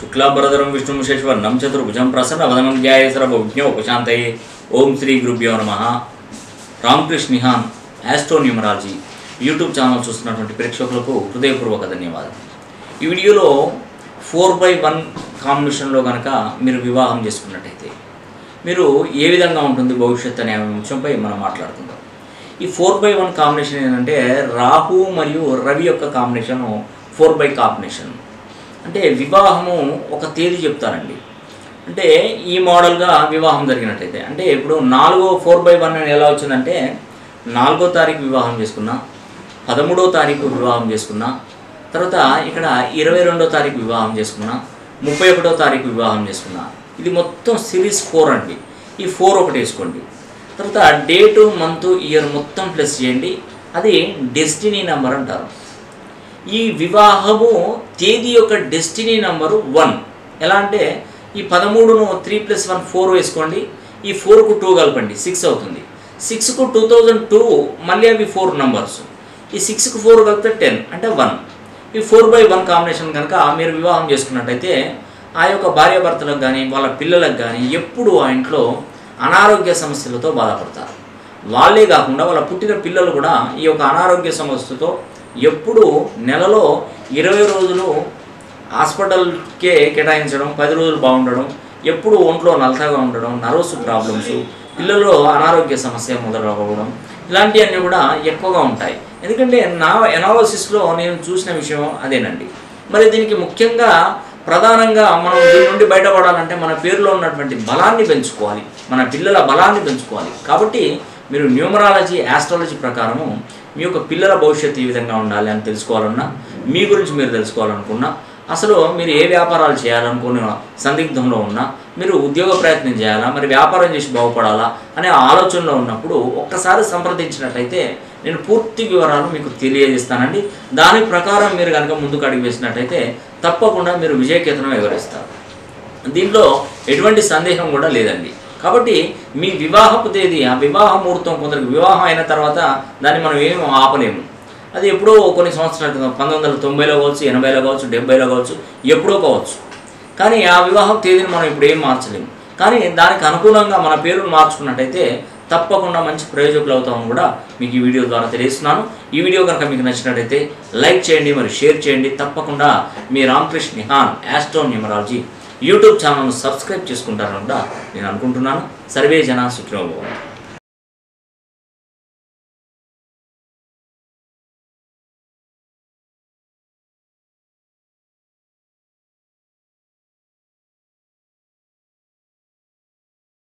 శుక్లాంబరధరం విష్ణు శేశ్వర్ణం చతుర్భుజం ప్రసన్నవదనం ధ్యాయేశ్వర విజ్ఞ ఉపశాంతయే ఓం శ్రీ గురుభ్యో నమ Ramakrishna Nihan astro numerology YouTube channel చూస్తున్నటువంటి ప్రేక్షకులకు హృదయపూర్వక ధన్యవాదాలు ఈ వీడియోలో ఫోర్ బై వన్ కాంబినేషన్లో కనుక మీరు వివాహం చేసుకున్నట్టయితే మీరు ఏ విధంగా ఉంటుంది భవిష్యత్ అనే అంశంపై మనం మాట్లాడుకుందాం ఈ ఫోర్ బై వన్ కాంబినేషన్ ఏంటంటే రాహు మరియు రవి యొక్క కాంబినేషను ఫోర్ బై కాంబినేషన్ అంటే వివాహము ఒక తేదీ చెప్తారండి అంటే ఈ మోడల్గా వివాహం జరిగినట్టయితే అంటే ఇప్పుడు నాలుగో ఫోర్ బై వన్ అని ఎలా వచ్చిందంటే నాలుగో తారీఖు వివాహం చేసుకున్నా పదమూడో తారీఖు వివాహం చేసుకున్నా తర్వాత ఇక్కడ ఇరవై రెండో తారీఖు వివాహం చేసుకున్నా ముప్పై ఒకటో తారీఖు వివాహం చేసుకున్నా ఇది మొత్తం సిరీస్ ఫోర్ అండి ఈ ఫోర్ ఒకటి వేసుకోండి తర్వాత డేటు మంత్ ఇయర్ మొత్తం ప్లస్ చేయండి అది డెస్టినీ నెంబర్ అంటారు ఈ వివాహము తేదీ యొక్క డెస్టినీ నంబరు వన్ ఎలా అంటే ఈ పదమూడును త్రీ ప్లస్ వన్ ఫోర్ వేసుకోండి ఈ ఫోర్కు టూ కలపండి సిక్స్ అవుతుంది సిక్స్కు టూ థౌజండ్ టూ మళ్ళీ అవి ఫోర్ నంబర్స్ ఈ సిక్స్కి ఫోర్ కలిపితే టెన్ అంటే వన్ ఈ ఫోర్ బై వన్ కాంబినేషన్ కనుక మీరు వివాహం చేసుకున్నట్టయితే ఆ యొక్క భార్యాభర్తలకు కానీ వాళ్ళ పిల్లలకు కానీ ఎప్పుడు ఆ ఇంట్లో అనారోగ్య సమస్యలతో బాధపడతారు వాళ్ళే కాకుండా వాళ్ళ పుట్టిన పిల్లలు కూడా ఈ యొక్క అనారోగ్య సమస్యతో ఎప్పుడు నెలలో ఇరవై రోజులు హాస్పిటల్కే కేటాయించడం పది రోజులు బాగుండడం ఎప్పుడు ఒంట్లో నలతగా ఉండడం నర్వస్ ప్రాబ్లమ్స్ పిల్లల్లో అనారోగ్య సమస్య మొదలవ్వడం ఇలాంటివన్నీ కూడా ఎక్కువగా ఉంటాయి ఎందుకంటే నా ఎనాలసిస్లో నేను చూసిన విషయం అదేనండి మరి దీనికి ముఖ్యంగా ప్రధానంగా మనం దీని నుండి బయటపడాలంటే మన పేరులో ఉన్నటువంటి బలాన్ని పెంచుకోవాలి మన పిల్లల బలాన్ని పెంచుకోవాలి కాబట్టి మీరు న్యూమరాలజీ ఆస్ట్రాలజీ ప్రకారము మీ యొక్క పిల్లల భవిష్యత్తు ఈ విధంగా ఉండాలి అని తెలుసుకోవాలన్నా మీ గురించి మీరు తెలుసుకోవాలనుకున్నా అసలు మీరు ఏ వ్యాపారాలు చేయాలనుకున్న సందిగ్ధంలో ఉన్నా మీరు ఉద్యోగ ప్రయత్నం చేయాలా మరి వ్యాపారం చేసి బాగుపడాలా అనే ఆలోచనలో ఉన్నప్పుడు ఒక్కసారి సంప్రదించినట్టయితే నేను పూర్తి వివరాలు మీకు తెలియజేస్తానండి దాని ప్రకారం మీరు కనుక ముందుకు అడుగు వేసినట్టయితే తప్పకుండా మీరు విజయకేతనం ఎగరేస్తారు దీంట్లో ఎటువంటి సందేహం కూడా లేదండి కాబట్టి మీ వివాహపు తేదీ ఆ వివాహ ముహూర్తం కొందరికి వివాహం అయిన తర్వాత దాన్ని మనం ఏమి ఆపలేము అది ఎప్పుడో కొన్ని సంవత్సరాల క్రితం పంతొమ్మిది వందల తొంభైలో కావచ్చు ఎనభైలో కావచ్చు డెబ్బైలో కావచ్చు ఎప్పుడో కావచ్చు కానీ ఆ వివాహం తేదీని మనం ఇప్పుడు ఏం మార్చలేము కానీ దానికి అనుకూలంగా మన పేరును మార్చుకున్నట్టయితే తప్పకుండా మంచి ప్రయోజకులు అవుతామని కూడా మీకు ఈ వీడియో ద్వారా తెలియజేస్తున్నాను ఈ వీడియో కనుక మీకు నచ్చినట్టయితే లైక్ చేయండి మరి షేర్ చేయండి తప్పకుండా మీ Ramakrishna Nihan astro numerology YouTube ఛానల్ను సబ్స్క్రైబ్ చేసుకుంటారని కూడా నేను అనుకుంటున్నాను సర్వే జన సుఖినోభవం